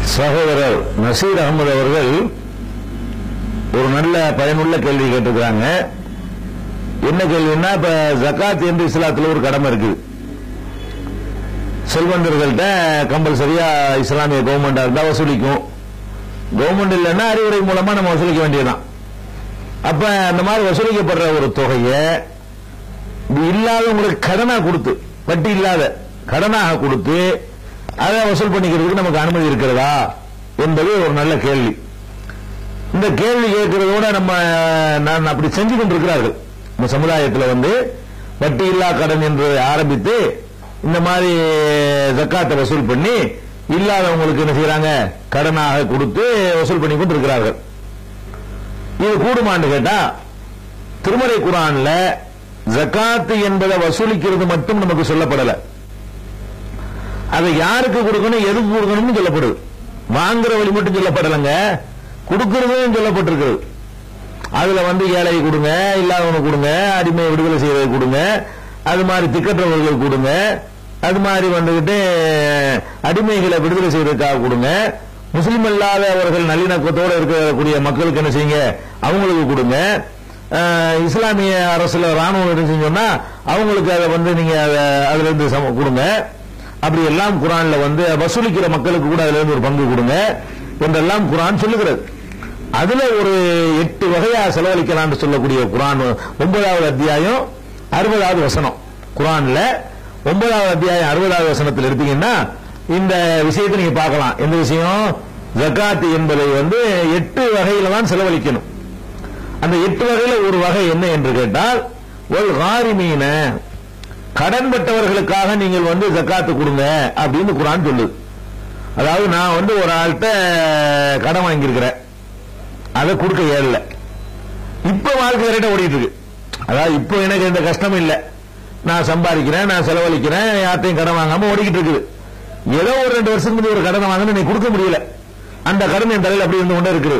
சகோதரர் நசீர் அகமது அவர்கள் ஒரு நல்ல பயனுள்ள கேள்வி கேட்டிருக்கிறாங்க என்ன கேள்வின்னா இப்ப ஜகாத் என்று இஸ்லாத்துல ஒரு கடமை இருக்குது செல்வந்தர்கள்ட்ட கம்பல்சரியா இஸ்லாமிய கவர்மெண்டா இருந்தா வசூலிக்கும் கவர்மெண்ட் இல்லைன்னா அறிவுரை மூலமா நம்ம வசூலிக்க வேண்டியதுதான் அப்ப அந்த மாதிரி வசூலிக்கப்படுற ஒரு தொகையை இல்லாதவங்களுக்கு கடனா கொடுத்து வட்டி இல்லாத கடனாக கொடுத்து அதை வசூல் பண்ணிக்கிறதுக்கு நமக்கு அனுமதி இருக்கிறதா என்பது ஒரு நல்ல கேள்வி இந்த கேள்வி கேட்கறதோட நம்ம நான் அப்படி செஞ்சு கொண்டிருக்கிறார்கள் நம்ம சமுதாயத்தில் வந்து வட்டி இல்லா கடன் என்று ஆரம்பித்து இந்த மாதிரி ஜக்காத்தை வசூல் பண்ணி இல்லாதவங்களுக்கு என்ன செய்யறாங்க கடனாக கொடுத்து வசூல் பண்ணி கொண்டு இருக்கிறார்கள் இது கூடுமான்னு கேட்டா திருமறை குரான்ல ஜக்காத்து என்பதை வசூலிக்கிறது மட்டும் நமக்கு சொல்லப்படல அதை யாருக்கு கொடுக்கணும் எதுக்கு கொடுக்கணும்னு சொல்லப்படுது வாங்குற வழி மட்டும் சொல்லப்படலைங்க கொடுக்கறதும் சொல்லப்பட்டிருக்கிறது அதுல வந்து ஏழை கொடுங்க இல்லாதவனுக்கு கொடுங்க அடிமை விடுதலை செய்யறது கொடுங்க அது மாதிரி திக்கற்றவர்களுக்கு கொடுங்க அது மாதிரி வந்துகிட்டு அடிமைகளை விடுதலை செய்யறதுக்காக கொடுங்க முஸ்லிம் அல்லாதவர்கள் நல்லிணக்கத்தோடு இருக்கக்கூடிய மக்களுக்கு என்ன செய்யுங்க அவங்களுக்கு கொடுங்க அஹ், இஸ்லாமிய அரசுல ராணுவம் இருந்துச்சுன்னு சொன்னா அவங்களுக்கு அதை வந்து நீங்க அதை- அதுல இருந்து சம- கொடுங்க அப்படி எல்லாம் குரான்ல வந்து வசூலிக்கிற மக்களுக்கு கூட அதுல இருந்து ஒரு பங்கு கொடுங்க என்றெல்லாம் குரான் சொல்லுகிறது அதுல ஒரு எட்டு வகையா செலவழிக்கலாம்னு சொல்லக்கூடிய குரான் ஒன்பதாவது அத்தியாயம் அறுபதாவது வசனம் குரான்ல ஒன்பதாவது அத்தியாயம் அறுபதாவது வசனத்தில் எடுத்தீங்கன்னா இந்த விஷயத்தை நீங்க பார்க்கலாம் எந்த விஷயம் ஜகாத் என்பதை வந்து எட்டு வகையில தான் செலவழிக்கணும் அந்த எட்டு வகையில ஒரு வகை என்ன என்று கேட்டால் ஒரு காரிமீன கடன்பட்டவர்களுக்காக நீங்கள் வந்து ஜக்காத்து கொடுங்க அப்படின்னு குரான் சொல்லுது அதாவது நான் வந்து ஒரு ஆள்கிட்ட கடன் வாங்கியிருக்கிறேன் அதை கொடுக்க இயலல இப்ப வாழ்க்கை ரேட்ட ஓடிட்டு இருக்கு அதாவது இப்போ எனக்கு எந்த கஷ்டமும் இல்லை நான் சம்பாதிக்கிறேன் நான் செலவழிக்கிறேன் யார்ட்டையும் கடன் வாங்காம ஓடிக்கிட்டு இருக்குது ஏதோ ஒரு ரெண்டு வருஷத்துக்கு முந்தைய ஒரு கடனை வாங்கன்னு நீ கொடுக்க முடியல அந்த கடன் என் தலையில் அப்படி இருந்து கொண்டே இருக்குது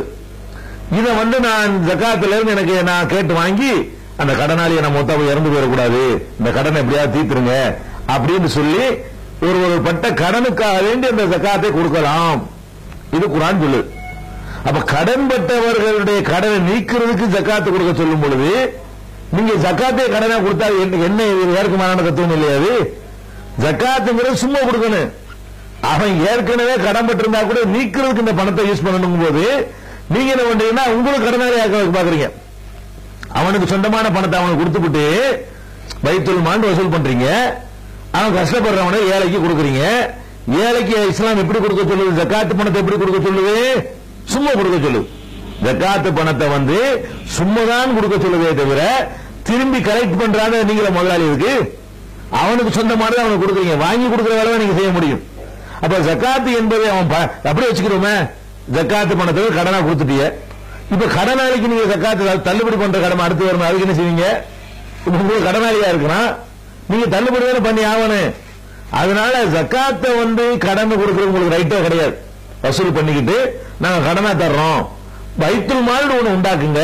இதை வந்து நான் ஜக்காத்துல இருந்து எனக்கு நான் கேட்டு வாங்கி அந்த கடனாளியை நம்ம மொத்தம் இறந்து போயிடக்கூடாது இந்த கடனை எப்படியாவது தீர்த்துருங்க அப்படின்னு சொல்லி ஒரு ஒரு பட்ட கடனுக்காக வேண்டி அந்த ஜக்காத்தை கொடுக்கலாம் இது குரான் சொல்லுது அப்ப கடன் பட்டவர்களுடைய கடனை நீக்கிறதுக்கு ஜக்காத்து கொடுக்க சொல்லும் பொழுது நீங்க ஜக்காத்தே கடனா கொடுத்தா என்ன என்ன இது ஏற்கமான தத்துவம் இல்லையா அது ஜக்காத்துங்கிறது சும்மா கொடுக்கணும் அவன் ஏற்கனவே கடன் பட்டிருந்தா கூட நீக்கிறதுக்கு இந்த பணத்தை யூஸ் பண்ணணும் போது நீங்க என்ன பண்றீங்கன்னா உங்களுக்கு கடனாளி ஆக்க பாக்குறீங்க அவனுக்கு சொந்தமான பணத்தை அவனுக்கு கொடுத்துவிட்டு வைத்துல் மாண்டு வசூல் பண்றீங்க அவன் கஷ்டப்படுறவனை ஏழைக்கு கொடுக்குறீங்க ஏழைக்கு இஸ்லாம் எப்படி கொடுக்க சொல்லுது ஜக்காத்து பணத்தை எப்படி கொடுக்க சொல்லுது சும்மா கொடுக்க சொல்லுது ஜக்காத்து பணத்தை வந்து சும்மா தான் கொடுக்க சொல்லுதே தவிர திரும்பி கலெக்ட் பண்றாங்க நீங்கள முதலாளி இருக்கு அவனுக்கு சொந்தமானது அவனுக்கு கொடுக்குறீங்க வாங்கி கொடுக்குற வேலை நீங்க செய்ய முடியும் அப்ப ஜக்காத்து என்பது அவன் ப- அப்படியே வச்சுக்கிறோமே ஜக்காத்து பணத்தை கடனா கொடுத்துட்டிய இப்ப கடனாளிக்கு நீங்க ஜக்காத்து த- தள்ளுபடி பண்ற கடமை அடுத்து வரணும் அதுக்கு என்ன செய்வீங்க இப்ப உங்களுக்கு கடனாளியா இருக்கிறான் நீங்க தள்ளுபடி தானே பண்ணி ஆகணும் அதனால ஜக்காத்தை வந்து கடன் கொடுக்கறது உங்களுக்கு ரைட்டோ கிடையாது வசூல் பண்ணிக்கிட்டு நாங்க கடனா தர்றோம் பைத்துல் மால் ஒண்ணு உண்டாக்குங்க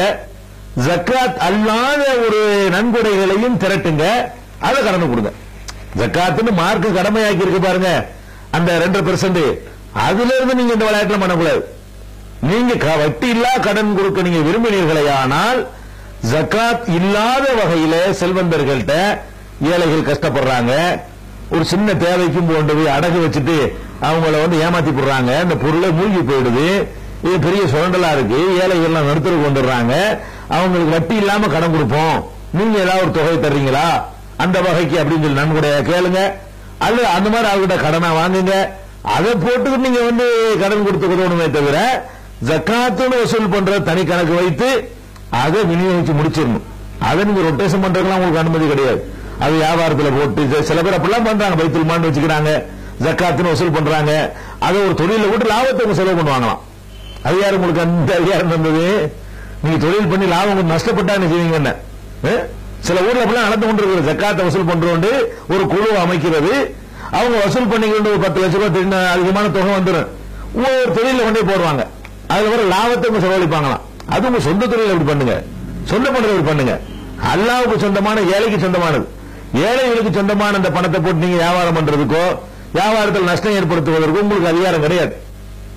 ஜக்காத் அல்லாத ஒரு நன்கொடைகளையும் திரட்டுங்க அதை கடன் கொடுங்க ஜக்காத்துன்னு மார்க்கு கடமையாக்கி இருக்கு பாருங்க அந்த ரெண்டு பெர்சன்ட் அதுல இருந்து நீங்க இந்த விளையாட்டுல பண்ணக்கூடாது நீங்க க- வட்டி இல்லா கடன் கொடுக்க நீங்க விரும்பினீர்களே ஆனால் ஜக்காத் இல்லாத வகையில செல்வந்தர்கள்ட்ட ஏழைகள் கஷ்டப்படுறாங்க ஒரு சின்ன தேவைக்கும் கொண்டு போய் அடகு வச்சுட்டு அவங்கள வந்து ஏமாத்தி போடுறாங்க அந்த பொருளை மூழ்கி போயிடுது இது பெரிய சுரண்டலா இருக்கு ஏழைகள்லாம் நடுத்தருக்கு வந்துடுறாங்க அவங்களுக்கு வட்டி இல்லாம கடன் கொடுப்போம் நீங்க ஏதாவது ஒரு தொகை தர்றீங்களா அந்த வகைக்கு அப்படின்னு சொல்லி நன்கொடைய கேளுங்க அல்லது அந்த மாதிரி அவர்கிட்ட கடனை வாங்குங்க அதை போட்டு நீங்க வந்து கடன் கொடுத்து உதவணுமே தவிர ஜக்காத்துன்னு வசூல் பண்ற தனி கணக்கு வைத்து அதை விநியோகிச்சு முடிச்சிடணும் அதை நீங்க ரொட்டேஷன் பண்றதுக்கெல்லாம் உங்களுக்கு அனுமதி கிடையாது அது வியாபாரத்துல போட்டு இது சில பேர் அப்படிலாம் பண்றாங்க பைத்துல் மாண்டு வச்சுக்கிறாங்க ஜக்காத்துன்னு வசூல் பண்றாங்க அதை ஒரு தொழில போட்டு லாபத்தை அவங்க செலவு பண்ணுவாங்களாம் அது யாரு உங்களுக்கு அந்த அதிகாரம் தந்தது நீங்க தொழில் பண்ணி லாபம் கொஞ்சம் நஷ்டப்பட்டா என்ன செய்வீங்க என்ன அஹ்? சில ஊர்ல அப்படிலாம் நடந்து கொண்டிருக்கிறது ஜக்காத்தை வசூல் பண்றோண்டு ஒரு குழு அமைக்கிறது அவங்க வசூல் பண்ணிக்கிட்டு ஒரு பத்து லட்ச ரூபாய் திடீர்னு அதிகமான தொகை வந்துடும் ஒவ்வொரு தொழில கொண்டே போடுவாங்க அதுல வர லாபத்தை அவங்க செலவழிப்பாங்களாம் அது உங்க சொந்த தொழில இப்படி பண்ணுங்க சொந்த பண்றது இப்படி பண்ணுங்க அல்லாவுக்கு சொந்தமான ஏழைக்கு சொந்தமானது ஏழைகளுக்கு சொந்தமான அந்த பணத்தை போட்டு நீங்க வியாபாரம் பண்றதுக்கோ வியாபாரத்தில் நஷ்டம் ஏற்படுத்துவதற்கோ உங்களுக்கு அதிகாரம் கிடையாது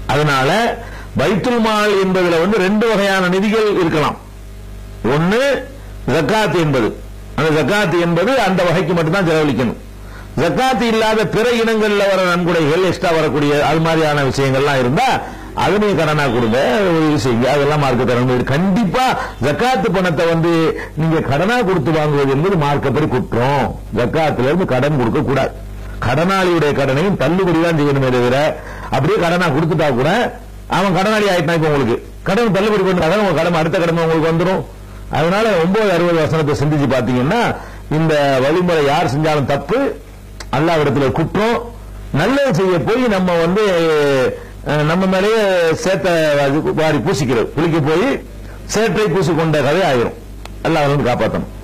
அதனால பைத்துல் மால் என்பதுல வந்து ரெண்டு வகையான நிதிகள் இருக்கலாம் ஒன்னு ஜக்காத் என்பது அந்த ஜக்காத் என்பது அந்த வகைக்கு மட்டும்தான் செலவழிக்கணும் ஜக்காத் இல்லாத பிற இனங்கள்ல வர நன்கொடைகள் எக்ஸ்ட்ரா வரக்கூடிய அது மாதிரியான விஷயங்கள்லாம் இருந்தா அது நீங்க கடனா கொடுங்க உதவி செய்யுங்க அதெல்லாம் மார்க்க தரணும் கண்டிப்பா ஜக்காத்து பணத்தை வந்து நீங்க கடனா கொடுத்து வாங்குவது என்பது மார்க்கப்படி குற்றம் ஜக்காத்துல இருந்து கடன் கொடுக்க கூடாது கடனாளியுடைய கடனையும் தள்ளுபடி தான் செய்யணுமே தவிர அப்படியே கடனா கொடுத்துட்டா கூட அவன் கடனாளி ஆயிட்டான் இப்ப உங்களுக்கு கடன் தள்ளுபடி பண்ணாதான் உங்க கடமை அடுத்த கடமை உங்களுக்கு வந்துடும் அதனால ஒன்பது அறுபது வசனத்தை சிந்திச்சு பாத்தீங்கன்னா இந்த வழிமுறை யார் செஞ்சாலும் தப்பு அல்லாவிடத்துல குற்றம் நல்லது செய்ய போய் நம்ம வந்து அஹ், நம்ம மேலேயே சேத்த வாரி பூசிக்கிறது குளிக்க போய் சேற்றை பூசிக்கொண்ட கதை ஆயிரும் அல்லாஹ் வந்து காப்பாற்றணும்